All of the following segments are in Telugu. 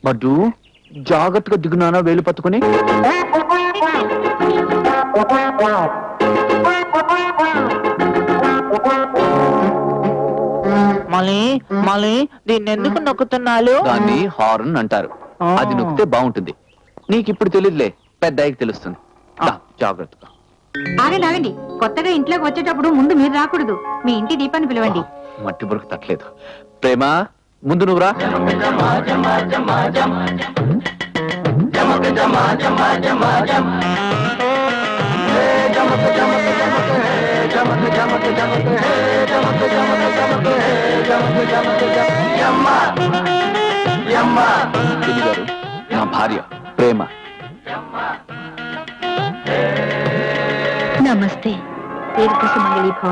పడ్డు జాగ్రత్తగా దిగునానా వేలు పట్టుకుని మళ్ళీ మళ్ళీ దీన్ని ఎందుకు నొక్కుతున్నాలు దాన్ని హార్న్ అంటారు ఆ. అది నొక్కితే బాగుంటుంది నీకు ఇప్పుడు తెలియదులే పెద్ద అయ్యకి తెలుస్తుంది దా, జాగ్రత్తగా ఆగండి ఆగండి కొత్తగా ఇంట్లోకి వచ్చేటప్పుడు ముందు మీరు రాకూడదు మీ ఇంటి దీపాన్ని పిలవండి మట్టి బురకు తట్టలేదు ప్రేమ ముందు నువ్వురా పిన్ని గారు నా భార్య ప్రేమ నమస్తే దీర్ఘ సుమంగళి భవ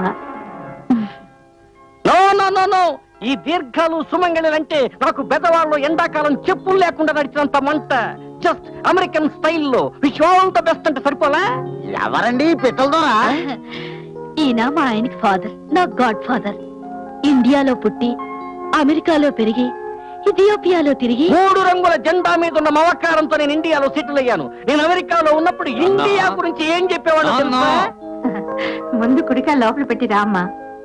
నో నో నో నో ఈ దీర్ఘాలు సుమంగళిలంటే నాకు బెదవాళ్ళు ఎండాకాలం చెప్పులు లేకుండా నడిచినంత మంట జస్ట్ అమెరికన్ స్టైల్లో విచ్ ఆల్ ద బెస్ట్ అంటే సరిపోలా ఎవరండి పిట్టలతో ఈయన మా ఆయనకి ఫాదర్ నా గాడ్ ఫాదర్ ఇండియాలో పుట్టి అమెరికాలో పెరిగి ఇథియోపియాలో తిరిగి మూడు రంగుల జెండా మీద ఉన్న మమకారంతో నేను ఇండియాలో సెటిల్ అయ్యాను నేను అమెరికాలో ఉన్నప్పుడు ఇండియా గురించి ఏం చెప్పేవాడు నాన్న. ముందు కుడికా లోపల పెట్టి రామ్మా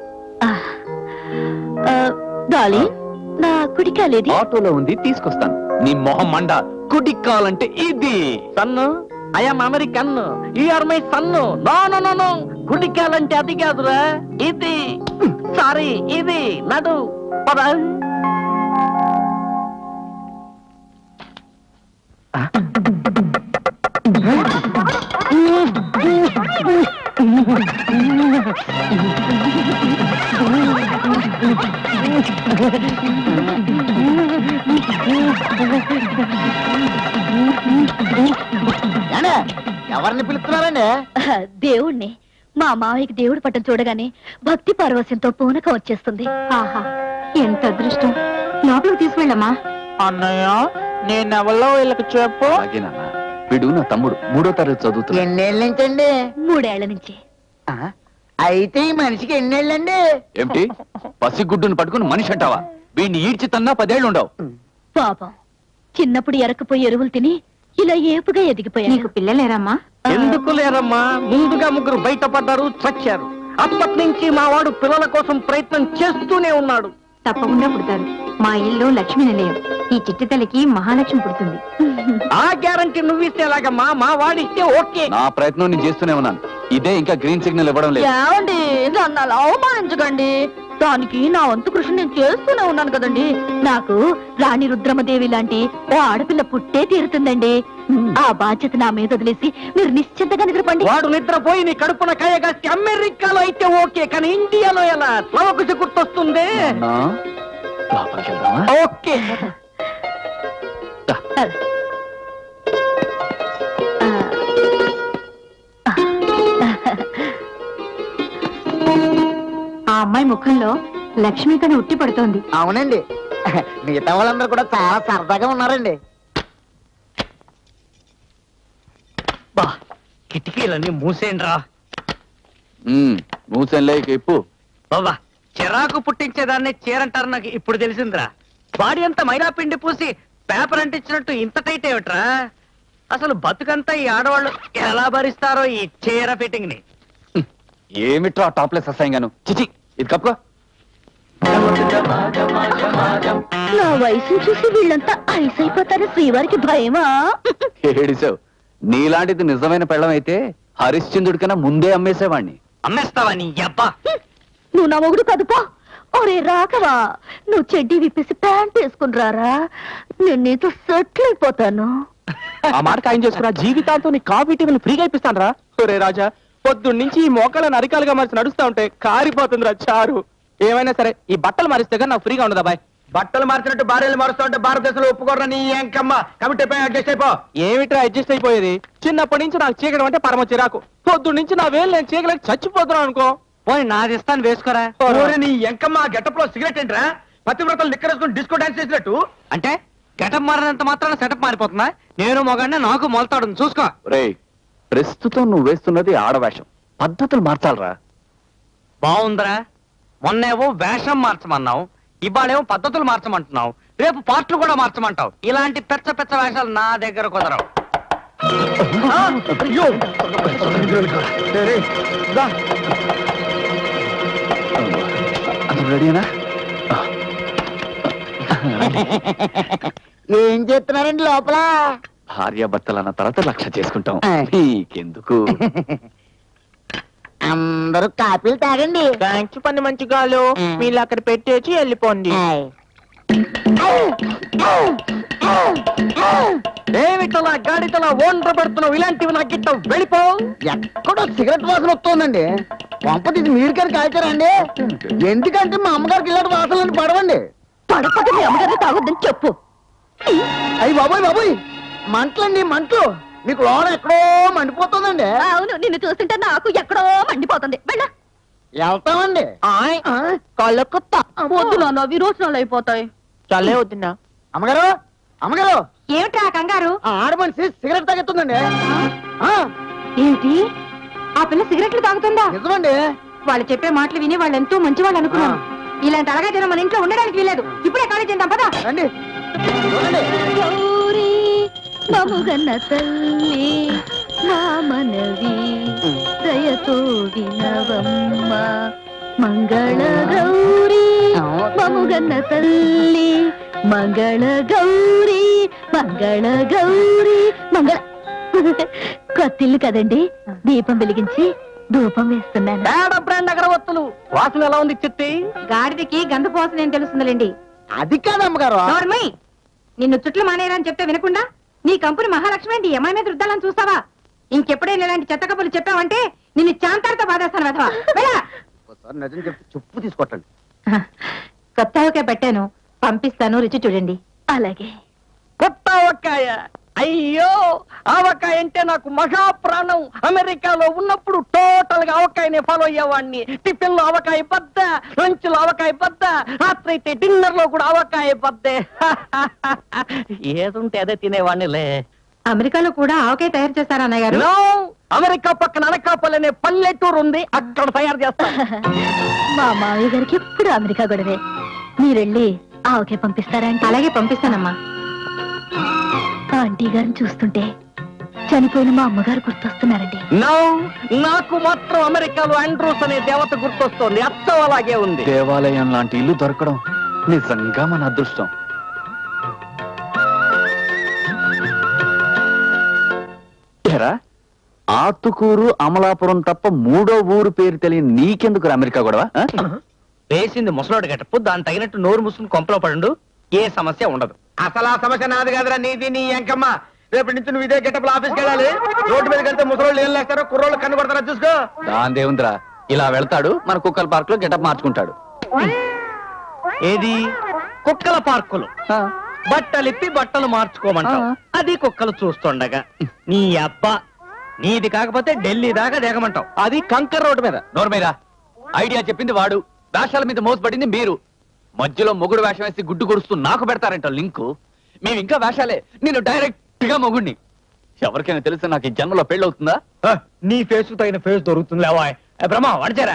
డాలీ నా కుడికాలేది ఆటోలో ఉంది తీసుకొస్తాను నీ మొహం మండ కుడి కాలంటే ఇది son I'm American are my son no no no no గుడికాలంటే అది కాదురా ఇది సారీ ఇది నడు పద ఎవరిని పిలుస్తున్నారండి దేవుణ్ణి మా మావయ్యకి దేవుడి పట్టం చూడగానే భక్తి పారవస్యంతో పూనకం వచ్చేస్తుంది ఆహా ఎంత అదృష్టం లోపలికి తీసుకెళ్ళమ్మా అన్నయ్య నేనెవరో వీళ్ళకి చెప్పు అలాగే నాన్న వీడు నా తమ్ముడు మూడో తరగతి చదువుతున్నా ఎన్నేళ్ళ నుంచండి మూడేళ్ల నుంచి అయితే ఈ మనిషికి ఎన్నేళ్ళండి ఏమిటి పసిగుడ్డును పట్టుకుని మనిషి అంటావా వీడిని ఈడ్చి తన్నా పదేళ్ళు ఉండవు పాపం చిన్నప్పుడు ఎరకపోయి ఎరువులు తిని ఇలా ఏపుగా ఎదిగిపోయాడు నీకు పిల్లలేరమ్మా ఎందుకు లేరమ్మా ముందుగా ముగ్గురు బయటపడ్డారు చచ్చారు అప్పటి నుంచి మా వాడు పిల్లల కోసం ప్రయత్నం చేస్తూనే ఉన్నాడు తప్పకుండా పుడతారు మా ఇల్లు లక్ష్మీ నిలయం ఈ చిట్టి తల్లికి మహాలక్ష్మి పుడుతుంది ఆ గ్యారంటీ నువ్విస్తే ఎలాగమ్మా మా వాడిస్తే ఓకే నా ప్రయత్నం నేను చేస్తూనే ఉన్నాను ఇదే ఇంకా గ్రీన్ సిగ్నల్ ఇవ్వడం లేదు ఏమండి నన్ను అలా అవమానించకండి దానికి నా వంతు కృషి నేను చేస్తూనే ఉన్నాను కదండి నాకు రాణి రుద్రమదేవి లాంటి ఓ ఆడపిల్ల పుట్టే తీరుతుందండి ఆ బాధ్యత నా మీద వదిలేసి మీరు నిశ్చింతగా నిద్రపండి వాడు నిద్రపోయి నీ కడుపున కాయగాస్తే అమెరికాలో అయితే ఓకే కానీ ఇండియాలో ఎలా లవకుశ గుర్తొస్తుంది నాన్నా, లోపలికి వెళ్దామా ఓకే ఆ అమ్మాయి ముఖంలో లక్ష్మీకని ఉట్టి పడుతోంది అవునండి మిగతా వాళ్ళందరూ కూడా చాలా సరదాగా ఉన్నారండి బా కిటికీలన్నీ మూసేయండిరా ఉమ్, మూసెంలే ఇక ఇప్పు బాబా చిరాకు పుట్టించేదాన్ని చీరంటారు నాకు ఇప్పుడు తెలిసిందిరా బాడీ అంతా మైదా పిండి పూసి పేపర్ అంటించినట్టు ఇంత టైట్ ఏమిట్రా అసలు బతుకంతా ఈ ఆడవాళ్ళు ఎలా భరిస్తారో ఈ చీర ఫిట్టింగ్ ని ఏమిట్రా టాప్లెస్ అసహ్యంగాను చిచి ఇది కప్పుకో నా వయసు చూసి వీళ్ళంతా ఐస్ అయిపోతారు శ్రీవారికి భయమా ఏడిసావు నీలాంటిది నిజమైన పెళ్ళం అయితే హరిశ్చంద్రుడి కన్నా ముందే అమ్మేసేవాణ్ణి అమ్మేస్తావా నీ అబ్బా నువ్వు నా మొగుడు కదుపో ఒరే రాకవా నువ్వు చెడ్డీ విప్పేసి ప్యాంట్ వేసుకుని రారా నేను నీతో సెటిల్ అయిపోతాను ఆ మాట ఖాయం చేసుకురా జీవితాంతో నీ కాఫీ టీవీని ఫ్రీగా ఇప్పిస్తాను రా ఒరే రాజా పొద్దున్న నుంచి ఈ మోకాళ్ళని అరికాలుగా మార్చి నడుస్తా ఉంటే కారిపోతుందిరా చారు ఏమైనా సరే ఈ బట్టలు మారిస్తే కానీ నాకు ఫ్రీగా ఉండదా బాయ్ బట్టలు మార్చినట్టు భార్యలు మారుస్తూ ఉంటే భారతదేశంలో ఒప్పుకోరా నీ ఎంకమ్మ కాబట్టి అడ్జస్ట్ అయిపో ఏమిట్రా అడ్జస్ట్ అయిపోయేది చిన్నప్పటి నుంచి నాకు చీకడం అంటే పరమ చిరాకు పొద్దున్న నుంచి నా వేలు నేను చీకలేక చచ్చిపోతున్నాను అనుకో పోయి నాది ఇస్తాను వేసుకోరా ఓరి నీ ఎంకమ్మ గెటప్ లో సిగరెట్ ఏంట్రా పతివ్రతలు నిక్కరేసుకుని డిస్కో డాన్స్ చేసినట్టు అంటే గెటప్ మారినంత మాత్రాన సెటప్ మారిపోతుందా నేను మొగండి నాకు మొలతాడు చూసుకో రే ప్రస్తుతం నువ్వు వేస్తున్నది ఆడవేషం పద్ధతులు మార్చాలరా బాగుందిరా మొన్నేవో వేషం మార్చమన్నావు ఇవాళేమో పద్ధతులు మార్చమంటున్నావు రేపు పార్ట్లు కూడా మార్చమంటావు ఇలాంటి పెచ్చ పెచ్చ వేషాలు నా దగ్గర కుదరవు అతను రెడీనా ఏం చేస్తున్నారండి లోపల భార్య భర్తలన్న తర్వాత లక్ష చేసుకుంటాం ఆయ్. నీకెందుకు అందరూ కాపీలు తాగండి థ్యాంక్స్ పని మంచిగాలు మ్. మీరు అక్కడ పెట్టేసి వెళ్ళిపోండి ఆయ్. ఏమిటలా గాడితలా ఓండ్ర పెడుతున్నావు ఇలాంటివి నాకు గిట్ట వెళ్ళిపో ఎక్కడో సిగరెట్ వాసన వస్తుందండి పంపతీసి మీరు కానీ కాల్చారండి ఎందుకంటే మా అమ్మగారికి ఇలాంటి వాసనలు పడవండి పడపక మీ అమ్మగారిని తాగొద్దని చెప్పు అయ్యి బాబోయ్ బాబోయ్ మంటలండి మంటలు మీకు లోన ఎక్కడో మండిపోతుందండి అవును నిన్ను చూస్తుంటే నాకు ఎక్కడో మండిపోతుంది వెళ్ళ వెళ్తామండి ఆయ్ ఆ? కళ్ళకు వద్దు నాన్న విరోచనాలు అయిపోతాయి చల్లే వద్దున్నా అమ్మగారు అమ్మగారు ఏమిట్రా కంగారు ఆ ఆడ మనిషి సిగరెట్ తాగెత్తుందండి ఆ, ఏమిటి ఆ పిల్ల సిగరెట్లు తాగుతుందా నిజమండి వాళ్ళు చెప్పే మాటలు విని వాళ్ళు ఎంతో మంచి వాళ్ళు అనుకున్నాను ఇలాంటి అలాగే జనం మన ఇంట్లో ఉండడానికి వీలేదు ఇప్పుడే ఖాళీ చేద్దాం పదా రండి చూడండి గౌరీ మముగన్న తల్లి మా మనవి దయతో వినవమ్మ మంగళ గౌరీ మముగన్న తల్లి మంగళ గౌరీ మంగళ గౌరీ మంగళ కొత్తిల్లు కదండి దీపం వెలిగించి ధూపం వేస్తున్నాను బేడ బ్రాండ్ అగరవత్తులు వాసన ఎలా ఉంది చిట్టి గాడిదకి గంధ పోసన ఏం తెలుస్తుందిలేండి అది కాదు అమ్మగారు నోర్మయ్ నిన్ను చుట్లు మానేయరని చెప్తే వినకుండా నీ కంపెనీ మహాలక్ష్మి ఏంటి అమ్మాయి మీద రుద్దాలని చూస్తావా ఇంకెప్పుడైనా ఇలాంటి చెత్త కబుర్లు చెప్పావంటే నిన్ను చాంతాలతో బాధేస్తాను వెధవా వెళ్ళా ఒకసారి నిజం చెప్పి చెప్పు తీసుకొట్టండి కొత్త ఆవకాయ పెట్టాను పంపిస్తాను రుచి చూడండి అలాగే కొత్త ఆవకాయ అయ్యో ఆవకాయ అంటే నాకు మహా ప్రాణం అమెరికాలో ఉన్నప్పుడు టోటల్ గా ఆవకాయనే ఫాలో అయ్యేవాడిని టిఫిన్ లో ఆవకాయ బద్ద లంచ్ లో ఆవకాయ బద్ద రాత్రి అయితే డిన్నర్ లో కూడా ఆవకాయ బద్దే ఏదుంటే అదే తినేవాడినిలే అమెరికాలో కూడా ఆవకాయ తయారు చేస్తారా అన్నయ్య గారు No! అమెరికా పక్కన అనకాపల్లి అనే పల్లెటూరు ఉంది అక్కడ తయారు చేస్తాను మా మావయ్య గారికి ఎప్పుడు అమెరికా గొడవే మీరెళ్ళి ఆవకాయ పంపిస్తారా అంటే అలాగే పంపిస్తానమ్మా ఆంటీ గారిని చూస్తుంటే చనిపోయిన మా అమ్మగారు గుర్తొస్తున్నారండి నో నాకు మాత్రం అమెరికాలో ఆండ్రూస్ అనే దేవత గుర్తొస్తోంది అచ్చం అలాగే ఉంది దేవాలయం లాంటి ఇల్లు దొరకడం నిజంగా మన అదృష్టం ఏరా, ఆతుకూరు అమలాపురం తప్ప మూడో ఊరు పేరు తెలియని నీకెందుకు అమెరికా గొడవ ఆ? వేసింది ముసలోడు గట్టపు దాని తగినట్టు నోరు మూసుకుని కొంపలో పడుండు ఏ సమస్య ఉండదు అసలు ఆ సమస్య నాది కాదురా నీది నీ ఎంకమ్మ రేపటి నుంచి నువ్వు ఇదే గెటప్ ఆఫీస్కి వెళ్ళాలి రోడ్డు మీదకి వెళ్తే ముసలోళ్ళు ఏం లేస్తారో కుర్రోళ్ళు కన్ను కొడతారో చూసుకో దాని దేవుందిరా ఇలా వెళ్తాడు మన కుక్కల పార్క్ లో గెటప్ మార్చుకుంటాడు ఏది కుక్కల పార్కులు ఆ, బట్టలిప్పి బట్టలు మార్చుకోమంటావు ఆ. అది కుక్కలు చూస్తుండగా నీ అబ్బా నీది కాకపోతే ఢిల్లీ దాకా దిగమంటావు అది కంకర్ రోడ్డు మీద నోర్మేరా ఐడియా చెప్పింది వాడు వేషాల మీద మోసపడింది మీరు మధ్యలో మొగుడు వేషం వేసి గుడ్డు కొడుస్తూ నాకు పెడతారంట లింకు మేము ఇంకా వేషాలే నేను డైరెక్ట్ గా మొగుడిని ఎవరికైనా తెలిసి నాకు ఈ జన్మలో పెళ్ళవుతుందా ఆ, నీ ఫేస్ తగిన ఫేస్ దొరుకుతుంది లేవా ఏ, బ్రహ్మ వడిచారా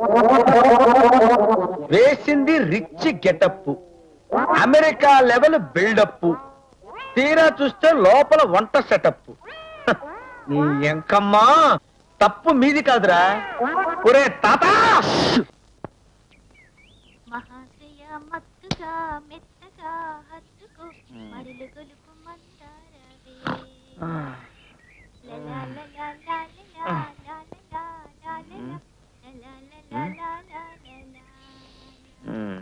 వేసింది rich getup America level buildup తీరా చూస్తే లోపల వంట సెటప్ నీ ఎంకమ్మా తప్పు మీది కాదురా ఒరే తాత మహాశయ మత్తుగా మెత్తగా హత్తుకు మరులు గొలుపు మందారవే లలా లలా లా లలా లా లలా లా లలా లలా లలా లా లా లలా.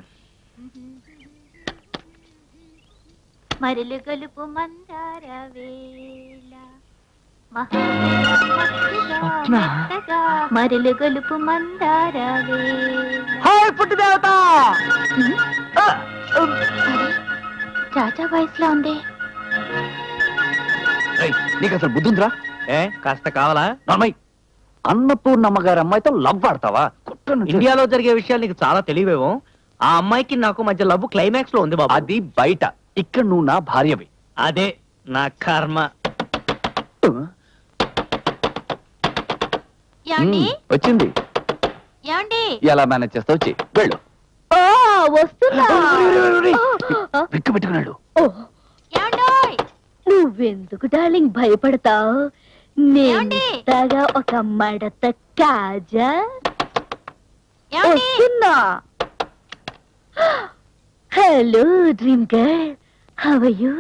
మరులు గొలుపు మందారవేళ మహాశయ మత్తుగా మెత్తగా మరులు గొలుపు మందారవేళ హాయ్ పుట్టి దేవత రాజా వాయిస్ లా ఉంది ఏయ్, నీకు అసలు బుద్ధి ఉందిరా ఏ కాస్త కావాలా నార్మయ్ అన్నపూర్ణమ్మ గారి అమ్మాయితో లవ్ ఆడతావా కుట్రను చేసి- ఇండియాలో జరిగే విషయాలు నీకు చాలా తెలివేమో ఆ అమ్మాయికి నాకు మధ్య లవ్ క్లైమాక్స్ లో ఉంది బాబు అది బయట ఇక్కడ నువ్వు నా భార్యవి అదే నా కర్మ యాండి ఉమ్, వచ్చింది యాండి ఎలా మేనేజ్ చేస్తావు వచ్చి వెళ్ళు ఓ వస్తున్నా ఆ, విక్కు పెట్టుకున్నాడు ఓ, ఏమండోయ్ నువ్వెందుకు డార్లింగ్ భయపడతావు ఏమండి? నేను ఒక మడత కాజా ఏమండి వస్తున్నా hello dream girl how you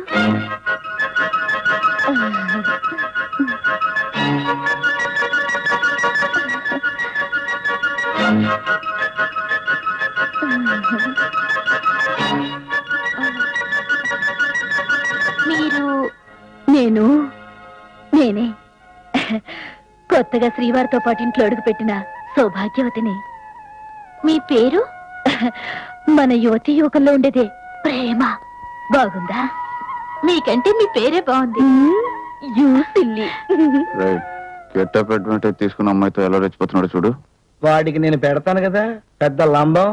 మీరు నేను నేనే కొత్తగా శ్రీవారితో పాటు ఇంట్లో అడుగు పెట్టిన సౌభాగ్యవతిని మీ పేరు మన యువతి యువకుల్లో ఉండేదే ప్రేమ బాగుందా మీకంటే మీ పేరే బాగుంది యూ సిల్లి గెట్ట పెట్టినట్టే తీసుకున్న అమ్మాయితో ఎలా రెచ్చిపోతున్నాడు చూడు వాడికి నేను పెడతాను కదా పెద్ద లంబం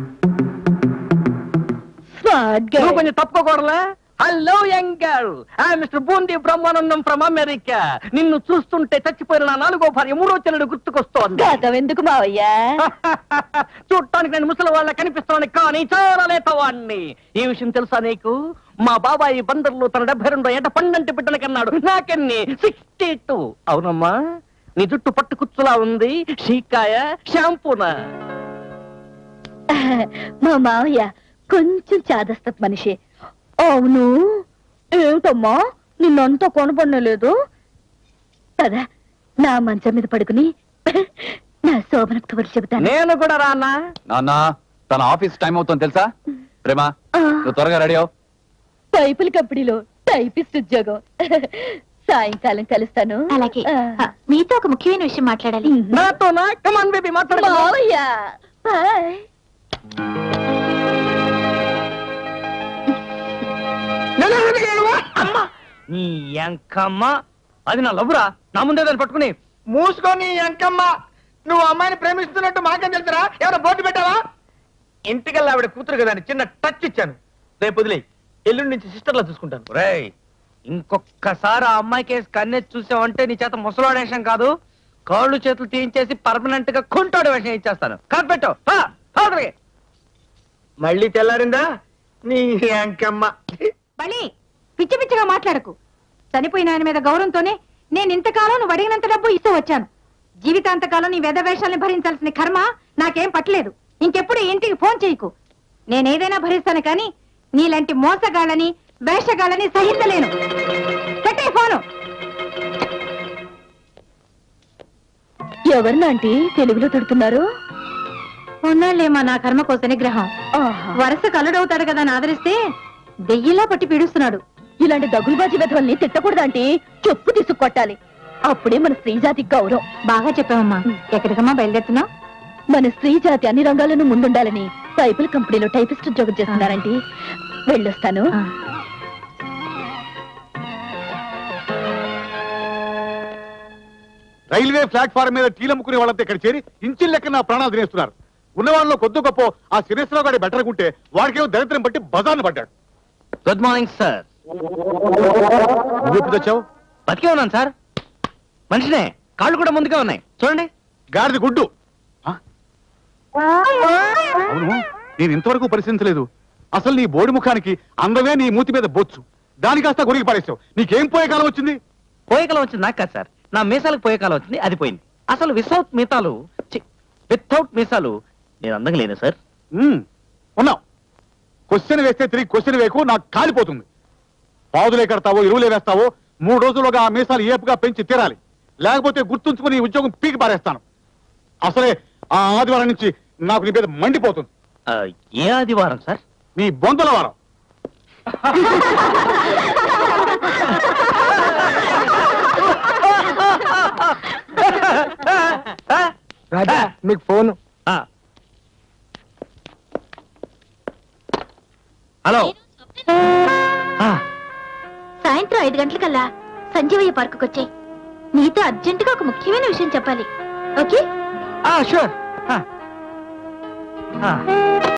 స్మార్ట్ నువ్వు కొంచెం తప్పుకోకూడలే hello young girl I mister Boondi Brahmanandam from America నిన్ను చూస్తుంటే చచ్చిపోయిన నా నాలుగో భార్య మూడో చెల్లెడు గుర్తుకొస్తోంది గతం ఎందుకు మావయ్యా చూడటానికి నేను ముసలి వాళ్ళ కనిపిస్తున్నాను కానీ చాలా లేతవాణ్ణి ఈ విషయం తెలుసా నీకు మా బాబాయి బందర్లో తన డెబ్బై రెండో ఏట పన్నెండు బిడ్డలకి అన్నాడు నాకెన్ని సిక్స్టీ టూ అవునమ్మా నీ జుట్టు పట్టు కుచ్చులా ఉంది షీకాయ షాంపూనా మా మావయ్య కొంచెం చాదస్తపు మనిషి అవును ఏమిటమ్మా నిన్నంతా కొనపడలేదు కదా నా మంచం మీద పడుకుని నా శోభన కబుర్లు చెబుతాను నేను కూడా రానా నాన్న తన ఆఫీస్ టైం అవుతుంది తెలుసా ప్రేమ ఆ, నువ్వు త్వరగా రెడీ అవు పైపుల కంపెనీలో టైపిస్ట్ ఉద్యోగం సాయంకాలం కలుస్తాను అలాగే ఆ. ఆ, మీతో ఒక ముఖ్యమైన విషయం మాట్లాడాలి నాతోనా కమాన్ బేబీ మాట్లాడు మావయ్య బాయ్ అమ్మా నీ ఎంకమ్మ అది నా లవ్వురా నా ముందే దాన్ని పట్టుకుని మూసుకొని ఎంకమ్మ నువ్వు అమ్మాయిని ప్రేమిస్తున్నట్టు మాకేం తెలుసురా ఎవరో బోర్డు పెట్టావా ఇంటికల్లా ఆవిడ కూతురు కదా అని చిన్న టచ్ ఇచ్చాను రేపు వదిలే ఎల్లుండి నుంచి సిస్టర్లా చూసుకుంటాను రేయ్ ఇంకొక్కసారి ఆ అమ్మాయి కేసు కన్నెత్తి చూసావంటే నీ చేత ముసలాడు వేషం కాదు కాళ్ళు చేతులు తీయించేసి పర్మనెంట్ గా కుంటాడు వేషం ఇచ్చేస్తాను కాపెట్టు మళ్ళీ తెల్లారిందా నీ ఎంకమ్మ బలి పిచ్చి పిచ్చిగా మాట్లాడకు చనిపోయిన ఆయన మీద గౌరవంతోనే నేను ఇంతకాలం నువ్వు అడిగినంత డబ్బు ఇస్తూ వచ్చాను జీవితాంతకాలం నీ వేషాలని భరించాల్సిన కర్మ నాకేం పట్టలేదు ఇంకెప్పుడు ఈ ఇంటికి ఫోన్ చేయకు నేనేదైనా భరిస్తాను కానీ నీలాంటి మోసగాళ్ళని వేషగాళ్ళని సహించలేను పెట్టే ఫోను ఎవరినంటే తెలుగులో తిడుతున్నారు ఉన్నాళ్ళేమా నా కర్మ కోసం నిగ్రహం ఆహా. వరుస కల్లుడవుతాడు కదా అని ఆదరిస్తే దెయ్యిలా పట్టి పీడుస్తున్నాడు ఇలాంటి దగులుబాజీ వెధవల్ని తిట్టకూడదంటే చెప్పు తీసుకొట్టాలి అప్పుడే మన స్త్రీ జాతి గౌరవం బాగా చెప్పావమ్మా ఎక్కడికమ్మా బయలుదేరుతున్నావు మన స్త్రీ జాతి అన్ని రంగాలను ముందుండాలని పైపుల కంపెనీలో టైపిస్ట్ ఉద్యోగం చేస్తున్నారండి వెళ్ళొస్తాను రైల్వే ప్లాట్ఫారం మీద టీలమ్ముకునే వాళ్ళంతా ఇక్కడ చేరి ఇంచిల్ లెక్క నా ప్రాణాలు తినేస్తున్నారు ఉన్న వాళ్ళలో కొద్ది గొప్ప ఆ శిరేశ్వరరావు గారి బెటర్కుంటే వాడికేమో దరిద్రం బట్టి బజార్ను పడ్డాడు గుడ్ మార్నింగ్ సార్ నువ్వు ఎప్పుడు వచ్చావు బతికే ఉన్నాను సార్ మనిషినే కాళ్ళు కూడా ముందుగా ఉన్నాయి చూడండి గాడిది గుడ్డు ఆ? అవును నేను ఇంతవరకు పరిశీలించలేదు అసలు నీ బోడి ముఖానికి అందమే నీ మూతి మీద బొచ్చు దాని కాస్త గురికి పడేసావు నీకేం పోయే కాలం వచ్చింది పోయే కాలం వచ్చింది నాకు కాదు సార్ నా మీసాలకు పోయే కాలం వచ్చింది అది పోయింది అసలు వితౌట్ మీసాలు వితౌట్ మీసాలు నేను అందంగా లేను సార్ ఉమ్, ఉన్నావు క్వశ్చన్ వేస్తే తిరిగి క్వశ్చన్ వేయకు నాకు కాలిపోతుంది పాదులే కడతావో ఎరువులే వేస్తావో మూడు రోజులుగా ఆ మీసాలు ఏపుగా పెంచి తీరాలి లేకపోతే గుర్తుంచుకుని ఈ ఉద్యోగం పీకి పారేస్తాను అసలే ఆ ఆదివారం నుంచి నాకు నీ మీద మండిపోతుంది ఆ, ఏ ఆదివారం సార్ నీ బొందల వారం రాజా మీకు ఫోన్ ఆ. హలో ఆ, సాయంత్రం ఐదు గంటలకల్లా సంజీవయ్య పార్కుకి వచ్చాయి నీతో అర్జెంటుగా ఒక ముఖ్యమైన విషయం చెప్పాలి ఓకే ఆ, షూర్ ఆ. ఆ.